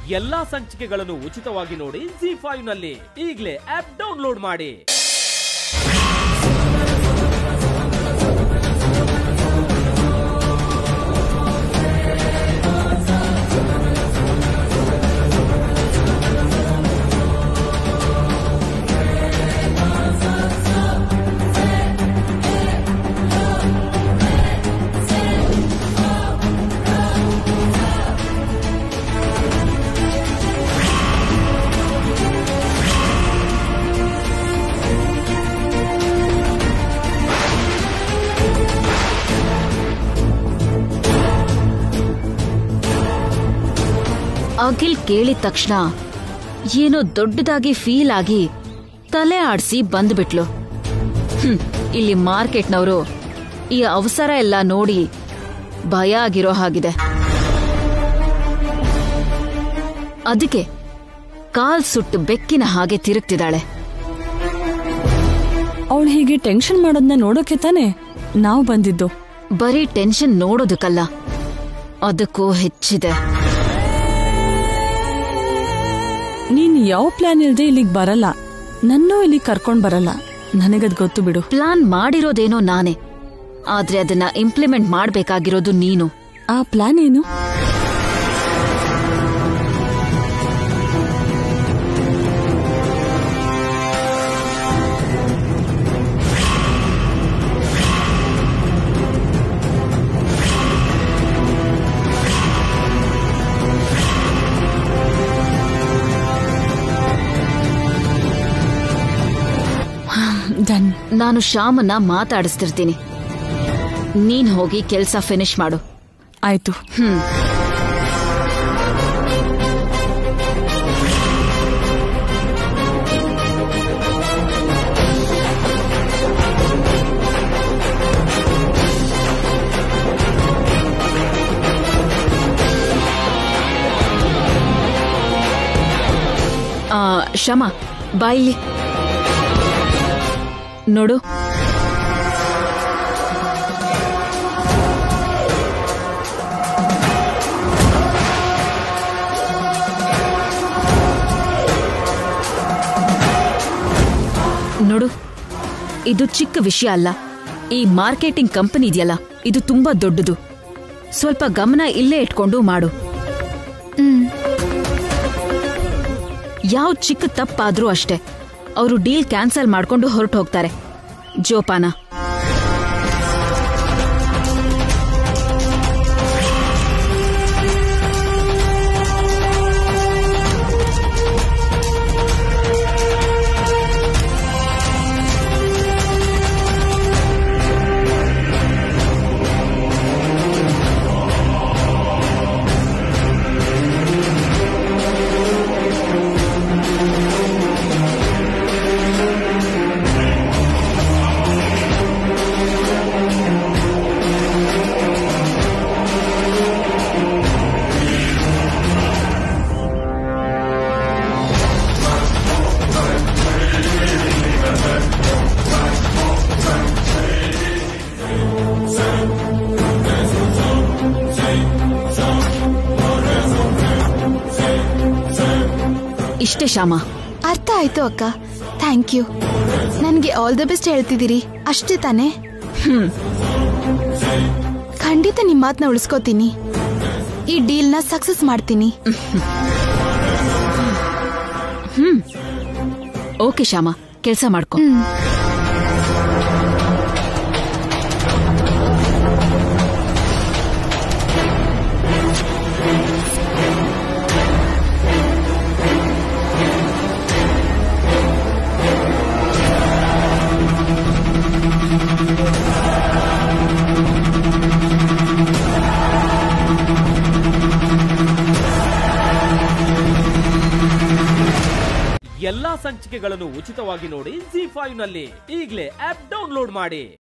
ಎಲ್ಲಾ ಸಂಚಿಕೆಗಳನ್ನು ಉಚಿತವಾಗಿ ನೋಡಿ ಜಿ ಫೈವ್ ನಲ್ಲಿ ಈಗಲೇ ಆಪ್ ಡೌನ್ಲೋಡ್ ಮಾಡಿ ಅಖಿಲ್ ಕೇಳಿದ ತಕ್ಷಣ ಏನೋ ದೊಡ್ಡದಾಗಿ ಫೀಲ್ ಆಗಿ ತಲೆ ಆಡ್ಸಿ ಬಂದ್ಬಿಟ್ಲು ಹ್ಮ್, ಇಲ್ಲಿ ಮಾರ್ಕೆಟ್ನವರು ಈ ಅವಸರ ಎಲ್ಲ ನೋಡಿ ಭಯ ಆಗಿರೋ ಹಾಗಿದೆ ಅದಕ್ಕೆ ಕಾಲ್ ಸುಟ್ಟು ಬೆಕ್ಕಿನ ಹಾಗೆ ತಿರುಗ್ತಿದ್ದಾಳೆ ಅವಳು ಹೀಗೆ ಟೆನ್ಷನ್ ಮಾಡೋದನ್ನ ನೋಡೋಕೆ ತಾನೆ ನಾವು ಬಂದಿದ್ದು ಬರೀ ಟೆನ್ಷನ್ ನೋಡೋದಕ್ಕಲ್ಲ ಅದಕ್ಕೂ ಹೆಚ್ಚಿದೆ ನೀನ್ ಯಾವ ಪ್ಲಾನ್ ಇಲ್ದೆ ಇಲ್ಲಿಗ್ ಬರಲ್ಲ ನನ್ನೂ ಇಲ್ಲಿಗ್ ಕರ್ಕೊಂಡ್ ಬರಲ್ಲ ನನಗದ್ ಗೊತ್ತು ಬಿಡು ಪ್ಲಾನ್ ಮಾಡಿರೋದೇನೋ ನಾನೇ ಆದ್ರೆ ಅದನ್ನ ಇಂಪ್ಲಿಮೆಂಟ್ ಮಾಡ್ಬೇಕಾಗಿರೋದು ನೀನು ಆ ಪ್ಲಾನ್ ಏನು ಡನ್ ನಾನು ಶ್ಯಾಮನ್ನ ಮಾತಾಡಿಸ್ತಿರ್ತೀನಿ ನೀನ್ ಹೋಗಿ ಕೆಲ್ಸ ಫಿನಿಶ್ ಮಾಡು ಆಯ್ತು ಹ್ಮ್ ಆ, ಶಮ ಬಾಯಿಲಿ ನೋಡು ನೋಡು ಇದು ಚಿಕ್ಕ ವಿಷಯ ಅಲ್ಲ ಈ ಮಾರ್ಕೆಟಿಂಗ್ ಕಂಪನಿ ಇದೆಯಲ್ಲ ಇದು ತುಂಬಾ ದೊಡ್ಡದು ಸ್ವಲ್ಪ ಗಮನ ಇಲ್ಲೇ ಇಟ್ಕೊಂಡು ಮಾಡು ಯಾವ ಚಿಕ್ಕ ತಪ್ಪಾದ್ರೂ ಅಷ್ಟೇ ಅವರು ಡೀಲ್ ಕ್ಯಾನ್ಸಲ್ ಮಾಡ್ಕೊಂಡು ಹೊರಟು ಹೋಗ್ತಾರೆ ಜೋಪಾನ ಇಷ್ಟೇ ಶ್ಯಾಮ ಅರ್ಥ ಆಯ್ತು ಅಕ್ಕ ಥ್ಯಾಂಕ್ ಯು ನನ್ಗೆ ಆಲ್ ದ ಬೆಸ್ಟ್ ಹೇಳ್ತಿದ್ದೀರಿ ಅಷ್ಟೇ ತಾನೇ ಹ್ಮ್ ಖಂಡಿತ ನಿಮ್ ಮಾತನ್ನ ಉಳಿಸ್ಕೋತೀನಿ ಈ ಡೀಲ್ನ ಸಕ್ಸಸ್ ಮಾಡ್ತೀನಿ ಓಕೆ ಶ್ಯಾಮ ಕೆಲಸ ಮಾಡ್ಕೊ ಹ್ಮ್ ಎಲ್ಲಾ ಸಂಚಿಕೆಗಳನ್ನು ಉಚಿತವಾಗಿ ನೋಡಿ ಜಿ ಫೈವ್ ನಲ್ಲಿ ಈಗಲೇ ಆಪ್ ಡೌನ್ಲೋಡ್ ಮಾಡಿ